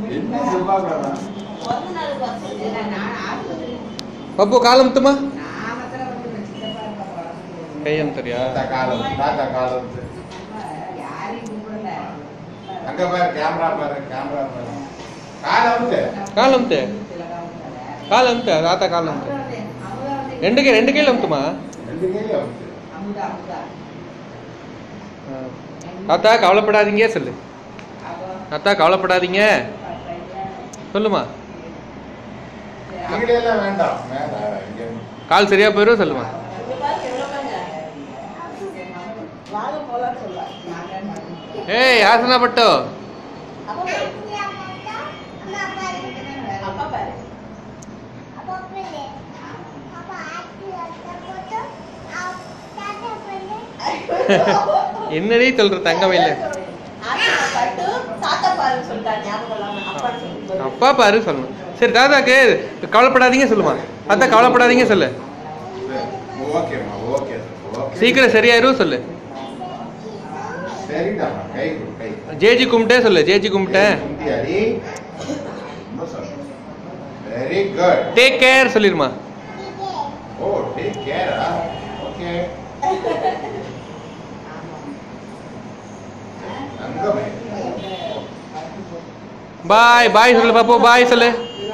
என்ன செவ்வாய்க்கிழமை பிறந்த நாள் பசங்க நான் ஆஸ்பத்திரி பப்பு கால் அமுத்துமா நான் மாத்திரம் வந்து சித்தப்பா இருக்க போறேன் கை அமுத்துறியா தாத்தா காலம் தாத்தா காலம் யாரையும் கூப்பிடல அங்க பாரு கேமரா பாரு கேமரா பாரு காலம் வந்து கால் அமுத்து கால் அமுத்து தாத்தா கால் அமுத்து ரெண்டு கை ரெண்டு கையில் அமுத்துமா ரெண்டு கையில வந்து அமுதா அமுதா ஆ. தாத்தா கவலைப்படாதீங்க சொல்லு அப்போ தாத்தா கவலைப்படாதீங்க சொல்லுமா கீழே எல்லாம் வேண்டாம் மேல இங்க கால் சரியா போயிடும் சொல்லுமா இங்க பாருங்க எவ்வளவு வாங்க போலாம் சொல்ல ஏய் யாசனா பட்டோ அப்பா பாரு அப்பா பாரு என்னடி சொல்ற தங்கமையில பட்டு தாத்தா பாருன்னு சொல்லிட்டாரு ஞாபகம் இல்லாம அப்பான்னு சொல்லி அப்பா பாரு சொல்லணும் சரி தாத்தாக்கு கவலைப்படாதீங்க சொல்லுமா தாத்தா கவலைப்படாதீங்க சொல்லு ஓகேம்மா ஓகே ஓகே சீக்கிரம் சரியாயிரும் சொல்லு சரிடாம்மா கை கொடு கை ஜேஜி கும்பிட்டேன் சொல்லு ஜேஜி கும்பிட்டேன் கும்பிட்டியாடி வெரி குட் டேக் கேர் சொல்லிருமா ஓ டேக் கேரா ஓகே தங்கமே பாய் பாய் சொல்லு பாப்போ பாய் சொல்லு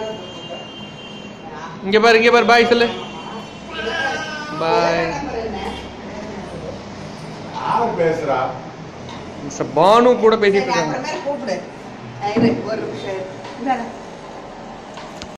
இங்க பாரு இங்க பாரு பாய் சொல்லு பாய் யார் பேசுறா பானு கூட பேசிட்டு சரி, இருக்காங்க அப்புறமேல கூப்பிடு இரு, ஒரு நிமிஷம் இரு. இந்தாடா.